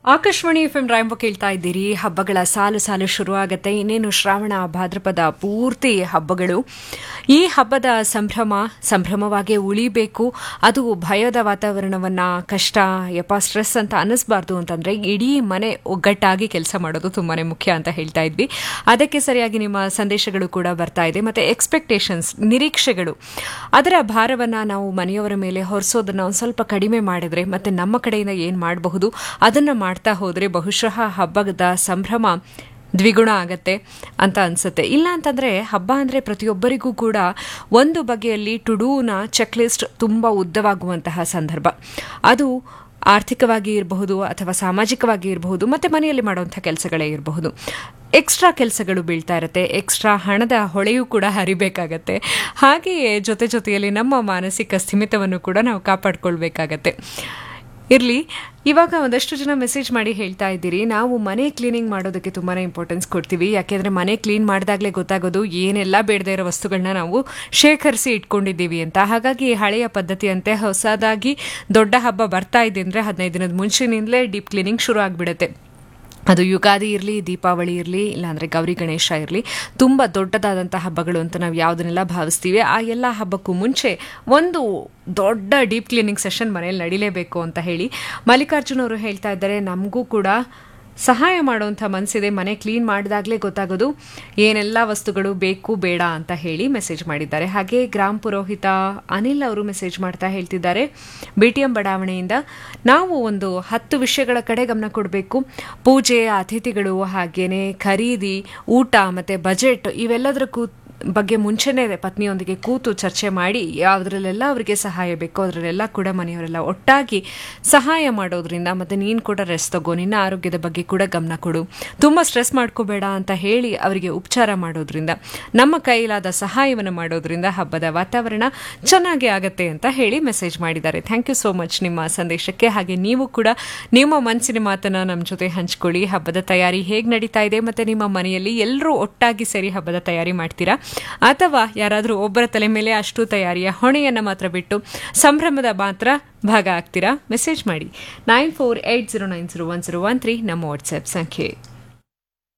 Akashvani F M ರಾಯಂಬ ಕೇಳ್ತಾ ಇದ್ದೀರಿ ಹಬ್ಬಗಳ ಸಾಲು ಸಾಲು ಶುರುವಾಗತ್ತೆ ಇನ್ನೇನು ಶ್ರಾವಣ ಭಾದ್ರಪದ ಪೂರ್ತಿ ಹಬ್ಬಗಳು ಈ ಹಬ್ಬದ ಸಂಭ್ರಮ ಸಂಭ್ರಮವಾಗಿ ಉಳಿಬೇಕು ಅದು ಭಯದ ವಾತಾವರಣವನ್ನ ಕಷ್ಟ ಯಪ್ಪ ಸ್ಟ್ರೆಸ್ ಅಂತ ಅನ್ನಿಸ್ಬಾರ್ದು ಅಂತಂದ್ರೆ ಇಡೀ ಮನೆ ಒಗ್ಗಟ್ಟಾಗಿ ಕೆಲಸ ಮಾಡೋದು ತುಂಬಾನೇ ಮುಖ್ಯ ಅಂತ ಹೇಳ್ತಾ ಇದ್ವಿ ಅದಕ್ಕೆ ಸರಿಯಾಗಿ ನಿಮ್ಮ ಸಂದೇಶಗಳು ಕೂಡ ಬರ್ತಾ ಇದೆ ಮತ್ತೆ ಎಕ್ಸ್ಪೆಕ್ಟೇಷನ್ಸ್ ನಿರೀಕ್ಷೆಗಳು ಅದರ ಭಾರವನ್ನ ನಾವು ಮನೆಯವರ ಮೇಲೆ ಹೊರಿಸೋದನ್ನ ಒಂದು ಸ್ವಲ್ಪ ಕಡಿಮೆ ಮಾಡಿದ್ರೆ ಮತ್ತೆ ನಮ್ಮ ಕಡೆಯಿಂದ ಏನು ಮಾಡಬಹುದು ಅದನ್ನ ಮಾಡ್ತಾ ಹೋದ್ರೆ ಬಹುಶಃ ಹಬ್ಬದ ಸಂಭ್ರಮ ದ್ವಿಗುಣ ಆಗತ್ತೆ ಅಂತ ಅನ್ಸುತ್ತೆ ಇಲ್ಲ ಅಂತಂದ್ರೆ ಹಬ್ಬ ಅಂದ್ರೆ ಪ್ರತಿಯೊಬ್ಬರಿಗೂ ಕೂಡ ಒಂದು ಬಗೆಯಲ್ಲಿ ಟುಡೂನ ಚೆಕ್ ಲಿಸ್ಟ್ ತುಂಬಾ ಉದ್ದವಾಗುವಂತಹ ಸಂದರ್ಭ ಅದು ಆರ್ಥಿಕವಾಗಿ ಇರಬಹುದು ಅಥವಾ ಸಾಮಾಜಿಕವಾಗಿ ಇರಬಹುದು ಮತ್ತೆ ಮನೆಯಲ್ಲಿ ಮಾಡುವಂಥ ಕೆಲಸಗಳೇ ಇರಬಹುದು ಎಕ್ಸ್ಟ್ರಾ ಕೆಲಸಗಳು ಬೀಳ್ತಾ ಇರುತ್ತೆ ಎಕ್ಸ್ಟ್ರಾ ಹಣದ ಹೊಳೆಯೂ ಕೂಡ ಹರಿಬೇಕಾಗತ್ತೆ ಹಾಗೆಯೇ ಜೊತೆ ಜೊತೆಯಲ್ಲಿ ನಮ್ಮ ಮಾನಸಿಕ ಸ್ಥಿಮಿತವನ್ನು ಕೂಡ ನಾವು ಕಾಪಾಡ್ಕೊಳ್ಬೇಕಾಗತ್ತೆ ಇರಲಿ ಇವಾಗ ಒಂದಷ್ಟು ಜನ ಮೆಸೇಜ್ ಮಾಡಿ ಹೇಳ್ತಾ ಇದ್ದೀರಿ ನಾವು ಮನೆ ಕ್ಲೀನಿಂಗ್ ಮಾಡೋದಕ್ಕೆ ತುಂಬಾ ಇಂಪಾರ್ಟೆನ್ಸ್ ಕೊಡ್ತೀವಿ ಯಾಕೆಂದರೆ ಮನೆ ಕ್ಲೀನ್ ಮಾಡಿದಾಗಲೇ ಗೊತ್ತಾಗೋದು ಏನೆಲ್ಲ ಬೇಡದೇ ಇರೋ ವಸ್ತುಗಳನ್ನ ನಾವು ಶೇಖರಿಸಿ ಇಟ್ಕೊಂಡಿದ್ದೀವಿ ಅಂತ ಹಾಗಾಗಿ ಹಳೆಯ ಪದ್ಧತಿಯಂತೆ ಹೊಸದಾಗಿ ದೊಡ್ಡ ಹಬ್ಬ ಬರ್ತಾ ಇದೆ ಅಂದರೆ ಹದಿನೈದು ದಿನದ ಮುಂಚಿನಿಂದಲೇ ಡೀಪ್ ಕ್ಲೀನಿಂಗ್ ಶುರು ಆಗಿಬಿಡುತ್ತೆ ಅದು ಯುಗಾದಿ ಇರಲಿ ದೀಪಾವಳಿ ಇರಲಿ ಇಲ್ಲಾಂದರೆ ಗೌರಿ ಗಣೇಶ ಇರಲಿ ತುಂಬ ದೊಡ್ಡದಾದಂಥ ಹಬ್ಬಗಳು ಅಂತ ನಾವು ಯಾವುದನ್ನೆಲ್ಲ ಭಾವಿಸ್ತೀವಿ ಆ ಎಲ್ಲ ಹಬ್ಬಕ್ಕೂ ಮುಂಚೆ ಒಂದು ದೊಡ್ಡ ಡೀಪ್ ಕ್ಲೀನಿಂಗ್ ಸೆಷನ್ ಮನೇಲಿ ನಡಿಲೇಬೇಕು ಅಂತ ಹೇಳಿ ಮಲ್ಲಿಕಾರ್ಜುನ್ ಅವರು ಹೇಳ್ತಾ ಇದ್ದಾರೆ ನಮಗೂ ಕೂಡ ಸಹಾಯ ಮಾಡುವಂಥ ಮನಸ್ಸಿದೆ ಮನೆ ಕ್ಲೀನ್ ಮಾಡಿದಾಗಲೇ ಗೊತ್ತಾಗೋದು ಏನೆಲ್ಲ ವಸ್ತುಗಳು ಬೇಕು ಬೇಡ ಅಂತ ಹೇಳಿ ಮೆಸೇಜ್ ಮಾಡಿದ್ದಾರೆ ಹಾಗೆ ಗ್ರಾಮ ಪುರೋಹಿತ ಅನಿಲ್ ಅವರು ಮೆಸೇಜ್ ಮಾಡ್ತಾ ಹೇಳ್ತಿದ್ದಾರೆ ಬಿ ಟಿ ಎಂ ಬಡಾವಣೆಯಿಂದ ನಾವು ಒಂದು ಹತ್ತು ವಿಷಯಗಳ ಕಡೆ ಗಮನ ಕೊಡಬೇಕು ಪೂಜೆ ಅತಿಥಿಗಳು ಹಾಗೇನೆ ಖರೀದಿ ಊಟ ಮತ್ತು ಬಜೆಟ್ ಇವೆಲ್ಲದರ ಕೂ ಬಗ್ಗೆ ಮುಂಚೆನೇ ಪತ್ನಿಯೊಂದಿಗೆ ಕೂತು ಚರ್ಚೆ ಮಾಡಿ ಯಾವುದ್ರಲ್ಲೆಲ್ಲ ಅವರಿಗೆ ಸಹಾಯ ಬೇಕೋ ಅದರಲ್ಲೆಲ್ಲ ಕೂಡ ಮನೆಯವರೆಲ್ಲ ಒಟ್ಟಾಗಿ ಸಹಾಯ ಮಾಡೋದ್ರಿಂದ ಮತ್ತು ನೀನು ಕೂಡ ರೆಸ್ಟ್ ತಗೋ ನಿನ್ನ ಆರೋಗ್ಯದ ಬಗ್ಗೆ ಕೂಡ ಗಮನ ಕೊಡು ತುಂಬ ಸ್ಟ್ರೆಸ್ ಮಾಡ್ಕೋಬೇಡ ಅಂತ ಹೇಳಿ ಅವರಿಗೆ ಉಪಚಾರ ಮಾಡೋದ್ರಿಂದ ನಮ್ಮ ಕೈಲಾದ ಸಹಾಯವನ್ನು ಮಾಡೋದ್ರಿಂದ ಹಬ್ಬದ ವಾತಾವರಣ ಚೆನ್ನಾಗಿ ಆಗತ್ತೆ ಅಂತ ಹೇಳಿ ಮೆಸೇಜ್ ಮಾಡಿದ್ದಾರೆ ಥ್ಯಾಂಕ್ ಯು ಸೋ ಮಚ್ ನಿಮ್ಮ ಸಂದೇಶಕ್ಕೆ ಹಾಗೆ ನೀವು ಕೂಡ ನಿಮ್ಮ ಮನಸ್ಸಿನ ಮಾತನ್ನ ನಮ್ಮ ಜೊತೆ ಹಂಚ್ಕೊಳ್ಳಿ ಹಬ್ಬದ ತಯಾರಿ ಹೇಗೆ ನಡೀತಾ ಇದೆ ಮತ್ತು ನಿಮ್ಮ ಮನೆಯಲ್ಲಿ ಎಲ್ಲರೂ ಒಟ್ಟಾಗಿ ಸೇರಿ ಹಬ್ಬದ ತಯಾರಿ ಮಾಡ್ತೀರಾ ಅಥವಾ ಯಾರಾದರೂ ಒಬ್ಬರ ತಲೆ ಮೇಲೆ ಅಷ್ಟು ತಯಾರಿಯ ಹೊಣೆಯನ್ನು ಮಾತ್ರ ಬಿಟ್ಟು ಸಂಭ್ರಮದ ಮಾತ್ರ ಭಾಗ ಆಗ್ತೀರಾ ಮೆಸೇಜ್ ಮಾಡಿ nine four eight zero nine zero one zero one three ನಮ್ಮ ವಾಟ್ಸ್ಆ್ಯಪ್ ಸಂಖ್ಯೆ